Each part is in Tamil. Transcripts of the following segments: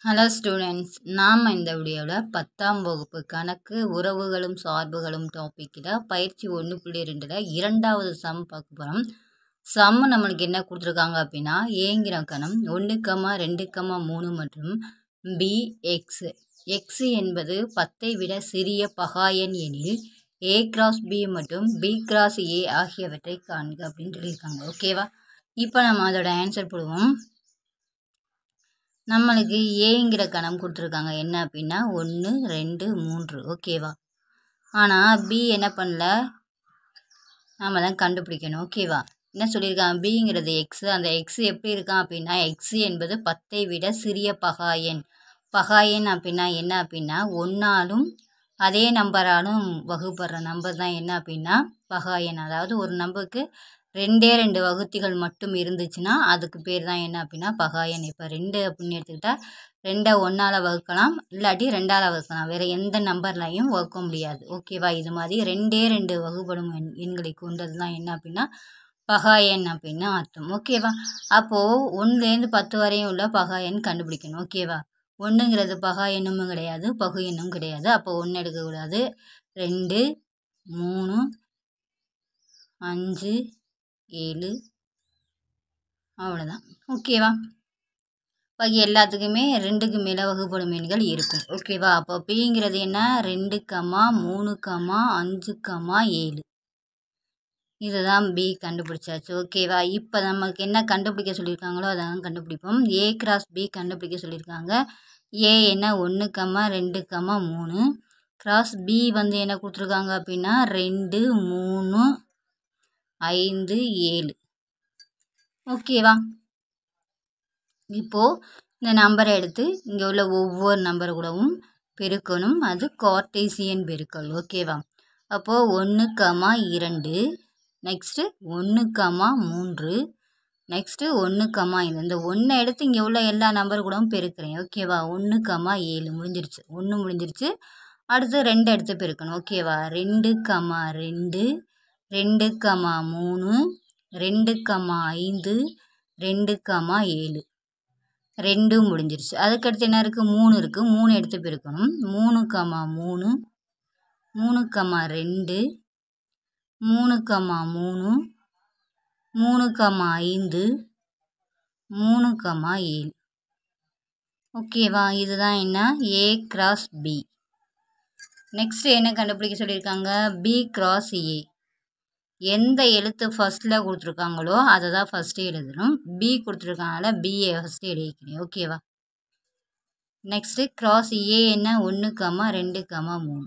ஹலோ ஸ்டூடெண்ட்ஸ் நாம் இந்த வீடியோவில் பத்தாம் வகுப்பு கணக்கு உறவுகளும் சார்புகளும் டாப்பிக்கில் பயிற்சி ஒன்று புள்ளி ரெண்டில் இரண்டாவது சம் பார்க்க போகிறோம் சம் நம்மளுக்கு என்ன கொடுத்துருக்காங்க அப்படின்னா ஏங்கிற கணம் ஒன்று கமா ரெண்டு கமா மூணு மற்றும் பி எக்ஸ் எக்ஸ் என்பது பத்தை விட சிறிய பகாயன் எனில் ஏ கிராஸ் பி மற்றும் பி கிராஸ் ஏ ஆகியவற்றை காண்க அப்படின்னு சொல்லியிருக்காங்க ஓகேவா இப்போ நம்ம அதோட ஆன்சர் போடுவோம் நம்மளுக்கு ஏங்கிற கணம் கொடுத்துருக்காங்க என்ன அப்படின்னா ஒன்று ரெண்டு மூன்று ஓகேவா ஆனால் பி என்ன பண்ணல நாம் தான் கண்டுபிடிக்கணும் ஓகேவா என்ன சொல்லியிருக்காங்க பிங்கிறது எக்ஸு அந்த எக்ஸ் எப்படி இருக்கான் அப்படின்னா எக்ஸ் என்பது பத்தை விட சிறிய பகாயன் பகாயன் அப்படின்னா என்ன அப்படின்னா ஒன்றாலும் அதே நம்பராலும் வகுப்படுற நம்பர் தான் என்ன அப்படின்னா பகாயன் அதாவது ஒரு நம்பருக்கு ரெண்டே ரெண்டு வகுத்திகள் மட்டும் இருந்துச்சுன்னா அதுக்கு பேர் தான் என்ன அப்படின்னா பகாயன் இப்போ ரெண்டு அப்படின்னு எடுத்துக்கிட்டால் ரெண்டை ஒன்றால் வகுக்கலாம் இல்லாட்டி ரெண்டால் வகுக்கலாம் வேறு எந்த நம்பர்லையும் வகுக்க முடியாது ஓகேவா இது மாதிரி ரெண்டே ரெண்டு வகுப்படும் எண் எண்களை கொண்டது தான் என்ன அப்படின்னா பகாயன் அப்படின்னு அர்த்தம் ஓகேவா அப்போது ஒன்றுலேருந்து பத்து வரையும் உள்ள பகாயன் கண்டுபிடிக்கணும் ஓகேவா ஒன்றுங்கிறது பகா எண்ணும் கிடையாது பகு எண்ணும் கிடையாது அப்போ ஒன்று எடுக்கக்கூடாது ரெண்டு மூணு அஞ்சு ஏழு அவ்வளோதான் ஓகேவா பாக்கி எல்லாத்துக்குமே ரெண்டுக்கு மேலே வகுப்படும் எண்கள் இருக்கும் ஓகேவா அப்போ பிங்கிறது என்ன ரெண்டு கமா மூணு கமா அஞ்சு கமா ஏழு இதுதான் பி கண்டுபிடிச்சாச்சு ஓகேவா இப்போ நமக்கு என்ன கண்டுபிடிக்க சொல்லியிருக்காங்களோ அதான் கண்டுபிடிப்போம் ஏ கிராஸ் பி கண்டுபிடிக்க சொல்லியிருக்காங்க ஏ என்ன ஒன்று கம்மா ரெண்டு கம்மா மூணு கிராஸ் பி வந்து என்ன கொடுத்துருக்காங்க அப்படின்னா ரெண்டு மூணு ஐந்து ஏழு ஓகேவா இப்போது இந்த நம்பரை எடுத்து இங்கே உள்ள ஒவ்வொரு நம்பர் கூடவும் பெருக்கணும் அது கார்டேசியன் பெருக்கல் ஓகேவா அப்போது ஒன்று கமா இரண்டு நெக்ஸ்ட்டு ஒன்று கமா மூன்று நெக்ஸ்ட்டு ஒன்று கமா ஐந்து இந்த ஒன்றை எடுத்து இங்கே உள்ள எல்லா நம்பர் கூடவும் பெருக்கிறேன் ஓகேவா ஒன்று கமா ஏழு முடிஞ்சிருச்சு ஒன்று முடிஞ்சிருச்சு அடுத்து ரெண்டு எடுத்து பெருக்கணும் ஓகேவா ரெண்டு கமா ரெண்டு ரெண்டு கமா மூணு ரெண்டு கமா ஐந்து ரெண்டு கமா ஏழு ரெண்டு முடிஞ்சிருச்சு அதுக்கடுத்து என்ன இருக்குது மூணு இருக்குது மூணு எடுத்து பெருக்கணும் மூணு கமா மூணு மூணு கமா ரெண்டு மூணு கமா மூணு மூணு கமா ஐந்து மூணு கமா ஏழு ஓகேவா இதுதான் என்ன ஏ கிராஸ் பி நெக்ஸ்ட் என்ன கண்டுபிடிக்க சொல்லியிருக்காங்க பி கிராஸ் ஏ எந்த எழுத்து ஃபஸ்ட்டில் கொடுத்துருக்காங்களோ அதை தான் ஃபஸ்ட்டு எழுதணும் பி கொடுத்துருக்காங்கனால பிஏ ஃபஸ்ட்டு எழுதிக்கிறேன் ஓகேவா நெக்ஸ்ட்டு கிராஸ் ஏ என்ன ஒன்று கமா ரெண்டு கமா மூணு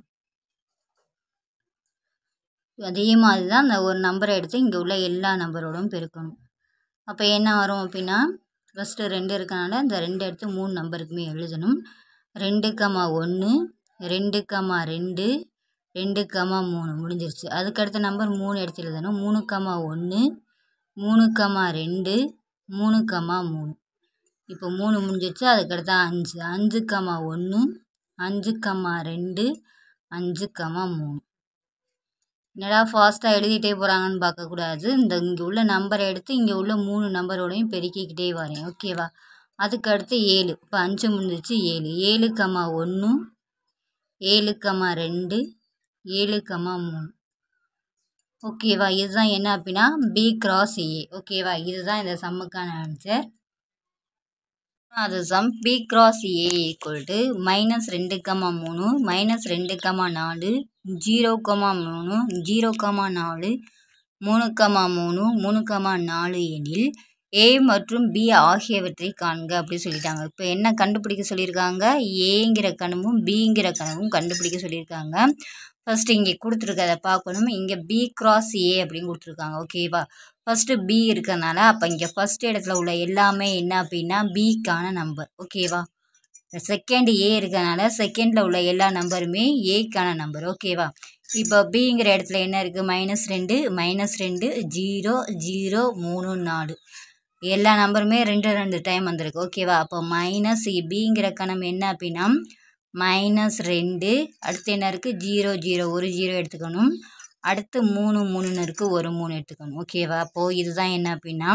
அதே மாதிரி தான் அந்த ஒரு நம்பரை எடுத்து இங்கே உள்ள எல்லா நம்பரோடும் பெருக்கணும் அப்போ என்ன வரும் அப்படின்னா ஃபஸ்ட்டு ரெண்டு இருக்கனால இந்த ரெண்டு எடுத்து மூணு நம்பருக்குமே எழுதணும் ரெண்டு கமா ஒன்று ரெண்டு கமா ரெண்டு ரெண்டு கமா மூணு முடிஞ்சிருச்சு அதுக்கடுத்த நம்பர் மூணு எடுத்து எழுதணும் மூணு கமா ஒன்று மூணு கமா ரெண்டு மூணு கமா மூணு இப்போ மூணு முடிஞ்சிருச்சு அதுக்கடுத்து அஞ்சு அஞ்சு கமா ஒன்று அஞ்சு கமா ரெண்டு அஞ்சு கமா மூணு என்னடா ஃபாஸ்ட்டாக எழுதிட்டே போகிறாங்கன்னு பார்க்கக்கூடாது இந்த இங்கே உள்ள நம்பரை எடுத்து இங்கே உள்ள மூணு நம்பரோடையும் பெருக்கிக்கிட்டே வரேன் ஓகேவா அதுக்கு அடுத்து ஏழு இப்போ அஞ்சு முடிஞ்சிச்சு ஏழு ஏழு கமா ஒன்று ஏழு கமா ரெண்டு ஏழு கமா மூணு ஓகேவா இதுதான் என்ன அப்படின்னா பி கிராஸ் ஏ ஓகேவா இதுதான் இந்த சம்முக்கான ஆன்சர் அது sum B cross A equal to minus ரெண்டு கமா மூணு மைனஸ் ரெண்டு கமா நாலு ஜீரோ கமா மூணு ஜீரோ கமா நாலு மூணு கமா மூணு மூணு கமா நாலு எனில் ஏ மற்றும் பி ஆகியவற்றை காண்க அப்படி சொல்லிட்டாங்க இப்போ என்ன கண்டுபிடிக்க சொல்லியிருக்காங்க ஏங்கிற கணமும் பிங்கிற கணமும் கண்டுபிடிக்க சொல்லியிருக்காங்க ஃபஸ்ட்டு இங்கே கொடுத்துருக்கதை பார்க்கணும் இங்கே பி கிராஸ் ஏ அப்படின்னு கொடுத்துருக்காங்க ஓகேவா ஃபஸ்ட்டு பி இருக்கிறதுனால அப்போ இங்கே ஃபஸ்ட் இடத்துல உள்ள எல்லாமே என்ன அப்படின்னா பிக்கான நம்பர் ஓகேவா செகண்ட் ஏ இருக்கிறதுனால செகண்டில் உள்ள எல்லா நம்பருமே ஏக்கான நம்பர் ஓகேவா இப்போ பிங்கிற இடத்துல என்ன இருக்குது மைனஸ் ரெண்டு மைனஸ் ரெண்டு ஜீரோ ஜீரோ மூணு நாலு எல்லா நம்பருமே ரெண்டு ரெண்டு டைம் வந்திருக்கு ஓகேவா அப்போ மைனஸ் பிங்கிற கணம் என்ன அப்படின்னா மைனஸ் ரெண்டு அடுத்து என்ன இருக்குது ஜீரோ ஜீரோ ஒரு ஜீரோ எடுத்துக்கணும் அடுத்து மூணு மூணுன்னு இருக்குது ஒரு மூணு எடுத்துக்கணும் ஓகேவா அப்போது இதுதான் என்ன அப்படின்னா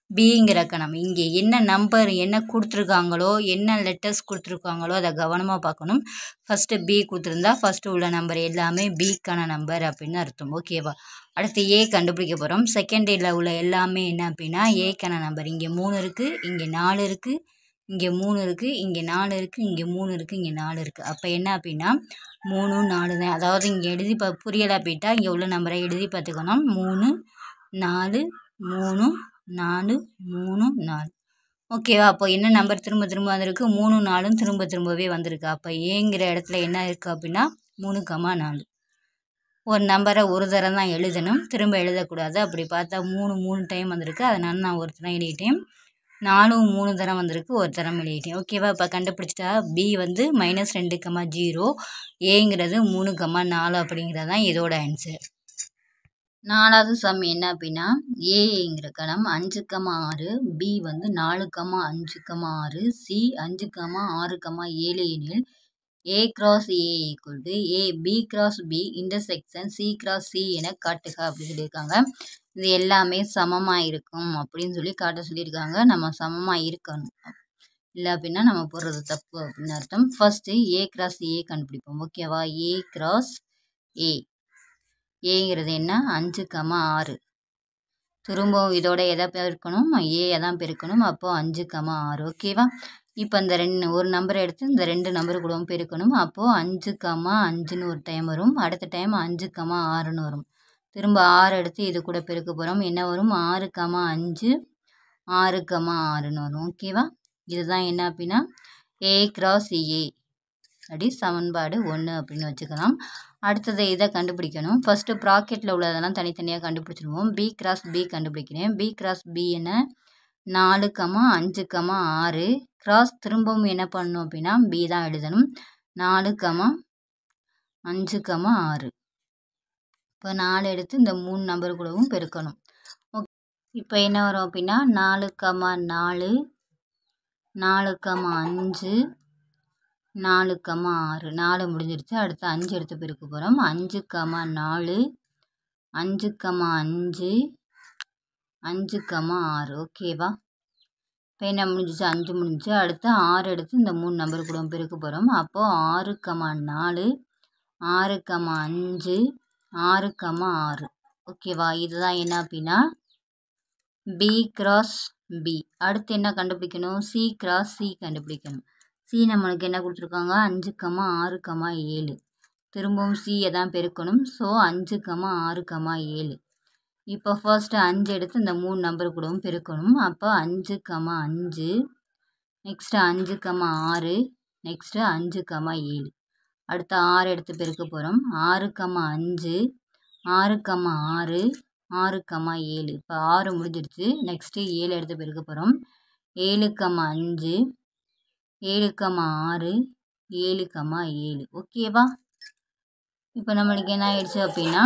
பிங்கிற கணம் இங்கே என்ன நம்பர் என்ன கொடுத்துருக்காங்களோ என்ன லெட்டர்ஸ் கொடுத்துருக்காங்களோ அதை கவனமாக பார்க்கணும் ஃபஸ்ட்டு பி கொடுத்துருந்தா ஃபஸ்ட்டு உள்ள நம்பர் எல்லாமே பிக்கான நம்பர் அப்படின்னு அர்த்தம் ஓகேவா அடுத்து ஏ கண்டுபிடிக்க போகிறோம் செகண்டரியில் உள்ள எல்லாமே என்ன அப்படின்னா ஏக்கான நம்பர் இங்கே மூணு இருக்குது இங்கே நாலு இருக்குது இங்கே மூணு இருக்குது இங்கே நாலு இருக்குது இங்கே மூணு இருக்குது இங்கே நாலு இருக்குது அப்போ என்ன அப்படின்னா மூணு நாலு தான் அதாவது இங்கே எழுதி பா புரியலை அப்படின்ட்டா இங்கே உள்ள நம்பரை எழுதி பார்த்துக்கணும் மூணு நாலு மூணு நாலு மூணு நாலு ஓகேவா அப்போ என்ன நம்பர் திரும்ப திரும்ப வந்திருக்கு மூணு நாலும் திரும்ப திரும்பவே வந்திருக்கு அப்போ ஏங்கிற இடத்துல என்ன இருக்குது அப்படின்னா மூணு கமா நாலு ஒரு நம்பரை ஒரு தரம் தான் எழுதணும் திரும்ப எழுதக்கூடாது அப்படி பார்த்தா மூணு மூணு டைம் வந்திருக்கு அதனால நான் ஒரு தரம் எழுதிட்டேன் நாலும் மூணு தரம் வந்திருக்கு ஒரு தரம் எழுதிட்டேன் ஓகேவா இப்போ கண்டுபிடிச்சிட்டா பி வந்து மைனஸ் ரெண்டு கமா ஜீரோ ஏங்கிறது மூணு கமா நாலு அப்படிங்கிறது தான் இதோட ஆன்சர் நாலாவது சம் என்ன அப்படின்னா ஏங்கிற கணம் அஞ்சு கமா ஆறு பி வந்து நாலு கமா அஞ்சு கமா ஆறு சி அஞ்சு கமா ஆறு கமா ஏழு எனில் A cross A equal to A B cross B intersection C cross C என காட்டுக அப்படி சொல்லியிருக்காங்க இது எல்லாமே சமமாக இருக்கும் அப்படின்னு சொல்லி காட்ட சொல்லியிருக்காங்க நம்ம சமமாக இருக்கணும் இல்லை அப்படின்னா நம்ம போடுறது தப்பு அப்படின்னு அர்த்தம் ஃபஸ்ட்டு ஏ கிராஸ் ஏ கண்டுபிடிப்போம் ஓகேவா ஏ கிராஸ் ஏ ஏங்கிறது என்ன அஞ்சு கமா ஆறு திரும்பவும் இதோட எதை பெருக்கணும் ஏயை தான் பெருக்கணும் அப்போது அஞ்சு கமா ஆறு ஓகேவா இப்போ இந்த ரெண்டு ஒரு நம்பரை எடுத்து இந்த ரெண்டு நம்பர் கூடவும் பெருக்கணும் அப்போது அஞ்சு கமா அஞ்சுன்னு ஒரு டைம் வரும் அடுத்த டைம் அஞ்சு கமா ஆறுன்னு வரும் திரும்ப ஆறு எடுத்து இது கூட பெருக்க போகிறோம் என்ன வரும் ஆறு கமா அஞ்சு ஆறு கமா ஆறுன்னு வரும் ஓகேவா இதுதான் என்ன அப்படின்னா ஏ கிராஸ் ஏ அப்படி சமன்பாடு ஒன்று அப்படின்னு வச்சுக்கலாம் அடுத்தது இதை கண்டுபிடிக்கணும் ஃபஸ்ட்டு ப்ராக்கெட்டில் உள்ளதெல்லாம் தனித்தனியாக கண்டுபிடிச்சிருவோம் பி கிராஸ் பி கண்டுபிடிக்கிறேன் பி கிராஸ் பி என்ன நாலு கமா அஞ்சு கமா ஆறு கிராஸ் திரும்பவும் என்ன பண்ணணும் அப்படின்னா பி தான் எழுதணும் நாலு கமா அஞ்சு கமா ஆறு இப்போ நாலு எடுத்து இந்த மூணு நம்பர் கூடவும் பெருக்கணும் ஓகே இப்போ என்ன வரும் அப்படின்னா நாலு கமா நாலு நாலு கமா அஞ்சு நாலு கமா ஆறு நாலு முடிஞ்சிருச்சு அடுத்து அஞ்சு எடுத்து பெருக்க போகிறோம் அஞ்சு கமா நாலு அஞ்சு கமா அஞ்சு அஞ்சு கமா ஆறு ஓகேவா இப்போ என்ன முடிஞ்சிச்சு அஞ்சு முடிஞ்சிச்சு அடுத்து ஆறு எடுத்து இந்த மூணு நம்பர் கூட பெருக்க போகிறோம் அப்போது ஆறு கமா நாலு ஆறு கமா அஞ்சு ஆறு கமா ஆறு ஓகேவா இதுதான் என்ன அப்படின்னா பி கிராஸ் பி அடுத்து என்ன கண்டுபிடிக்கணும் சி கிராஸ் சி கண்டுபிடிக்கணும் சி நம்மளுக்கு என்ன கொடுத்துருக்காங்க அஞ்சு கமா ஆறு கமா ஏழு திரும்பவும் சியை தான் பெருக்கணும் ஸோ அஞ்சு கமா ஆறு கமா ஏழு இப்போ ஃபர்ஸ்ட்டு அஞ்சு எடுத்து இந்த மூணு நம்பர் கூடவும் பெருக்கணும் அப்போ அஞ்சு கமா அஞ்சு நெக்ஸ்ட்டு அஞ்சு கமா ஆறு நெக்ஸ்ட்டு அஞ்சு கமா ஏழு அடுத்து ஆறு எடுத்து பெருக்க போகிறோம் ஆறு கமா அஞ்சு ஆறு கமா ஆறு ஆறு கமா ஏழு இப்போ ஆறு முடிஞ்சிடுச்சு நெக்ஸ்ட்டு ஏழு எடுத்து பெருக்க போகிறோம் ஏழு கமா அஞ்சு ஏழு கமா ஆறு ஏழு கமா ஏழு ஓகேவா இப்போ நம்மளுக்கு என்ன ஆயிடுச்சு அப்படின்னா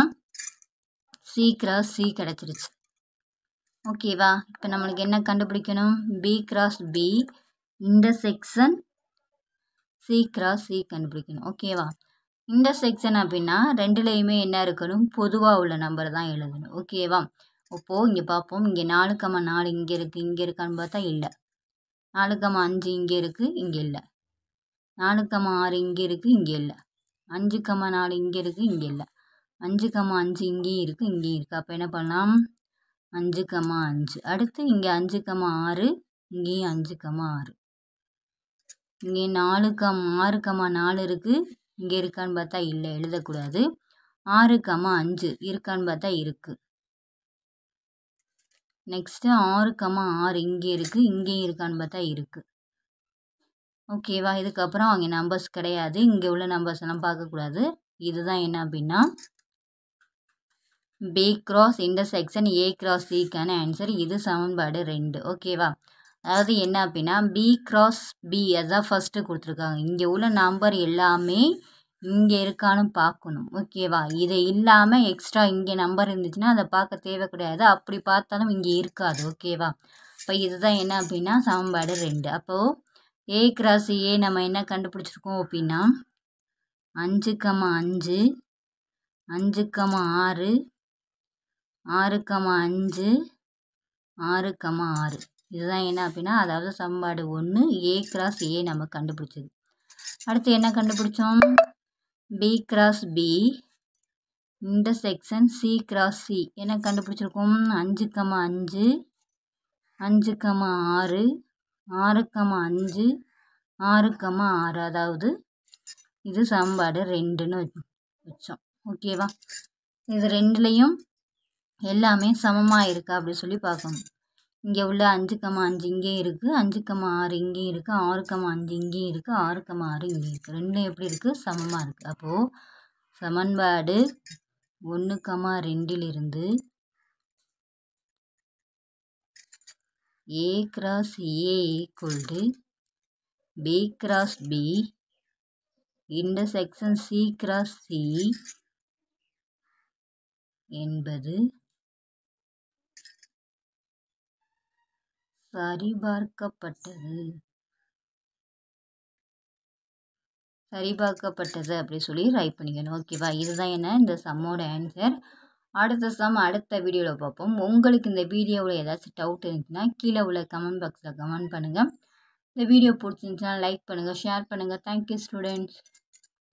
சி கிராஸ் சி கிடச்சிருச்சு ஓகேவா இப்போ நம்மளுக்கு என்ன கண்டுபிடிக்கணும் B cross B intersection C cross C கண்டுபிடிக்கணும் ஓகேவா இன்டர்செக்ஷன் அப்படின்னா ரெண்டுலேயுமே என்ன இருக்கணும் பொதுவாக உள்ள நம்பர் தான் எழுதணும் ஓகேவா இப்போது இங்கே பார்ப்போம் இங்கே நாலு கமா நாலு இங்கே இருக்குது இங்கே இருக்கான்னு பார்த்தா இல்லை நாலு கமா அஞ்சு இங்கே இருக்குது இங்கே இல்லை நாலு கமா ஆறு இங்கே இருக்குது இங்கே இல்லை அஞ்சு கமா நாலு இங்கே இருக்குது இங்கே இல்லை அஞ்சு கமா அஞ்சு இங்கேயும் இருக்குது இங்கேயும் இருக்குது அப்போ என்ன பண்ணலாம் அஞ்சு கமா அஞ்சு அடுத்து இங்கே அஞ்சு கமா ஆறு இங்கேயும் அஞ்சு கமா ஆறு இங்கே நாலு கம் ஆறு கமா நாலு இருக்குது இங்கே இருக்கான்னு பார்த்தா இல்லை எழுதக்கூடாது ஆறு கமா அஞ்சு இருக்கான்னு பார்த்தா இருக்குது நெக்ஸ்ட்டு ஆறு கமா ஆறு இங்கே இருக்குது இங்கேயும் இருக்கான்னு பார்த்தா இருக்குது ஓகேவா இதுக்கப்புறம் அங்கே நம்பர்ஸ் கிடையாது இங்கே உள்ள நம்பர்ஸ் எல்லாம் பார்க்கக்கூடாது இதுதான் என்ன அப்படின்னா B cross intersection A cross சிக்கான ஆன்சர் இது சமன்பாடு ரெண்டு ஓகேவா அதாவது என்ன அப்படின்னா பி கிராஸ் பி அதுதான் ஃபஸ்ட்டு கொடுத்துருக்காங்க இங்கே உள்ள நம்பர் எல்லாமே இங்கே இருக்கான்னு பார்க்கணும் ஓகேவா இது இல்லாமல் எக்ஸ்ட்ரா இங்கே நம்பர் இருந்துச்சுன்னா அதை பார்க்க தேவை கிடையாது அப்படி பார்த்தாலும் இங்கே இருக்காது ஓகேவா இப்போ இதுதான் என்ன அப்படின்னா சமன்பாடு ரெண்டு அப்போது ஏ கிராஸ் ஏ நம்ம என்ன கண்டுபிடிச்சிருக்கோம் அப்படின்னா அஞ்சு கமா அஞ்சு அஞ்சு கமா ஆறு ஆறு கமா அஞ்சு ஆறு கமா ஆறு இதுதான் என்ன அப்படின்னா அதாவது சமன்பாடு ஒன்று ஏ கிராஸ் ஏ நம்ம கண்டுபிடிச்சது அடுத்து என்ன கண்டுபிடிச்சோம் B cross B intersection C cross C என்ன கண்டுபிடிச்சிருக்கோம் அஞ்சு கமா அஞ்சு அஞ்சு கமா ஆறு ஆறு கமா அஞ்சு ஆறு கமா ஆறு அதாவது இது சமன்பாடு ரெண்டுன்னு வச்- வச்சோம் ஓகேவா இது ரெண்டுலேயும் எல்லாமே சமமாக இருக்கா அப்படி சொல்லி பார்க்கணும் இங்கே உள்ள அஞ்சு கமா அஞ்சு இங்கேயும் இருக்குது அஞ்சு கமா ஆறு இங்கேயும் இருக்குது ஆறு கமா அஞ்சு இங்கேயும் இருக்குது ஆறு கமா ஆறு இங்கேயும் இருக்குது ரெண்டும் எப்படி இருக்குது சமமாக இருக்குது அப்போது சமன்பாடு ஒன்று கமா ரெண்டிலிருந்து A cross A equal to B cross B intersection C cross C என்பது சரிபார்க்கப்பட்டது சரிபார்க்கப்பட்டது அப்படி சொல்லி ரைட் பண்ணிக்கணும் ஓகேவா இதுதான் என்ன இந்த சம்மோட ஆன்சர் அடுத்த சம் அடுத்த வீடியோவில் பார்ப்போம் உங்களுக்கு இந்த வீடியோவில் ஏதாச்சும் டவுட் இருந்துச்சுன்னா கீழே உள்ள கமெண்ட் பாக்ஸில் கமெண்ட் பண்ணுங்கள் இந்த வீடியோ பிடிச்சிருந்துச்சுன்னா லைக் பண்ணுங்கள் ஷேர் பண்ணுங்கள் தேங்க்யூ ஸ்டூடெண்ட்ஸ்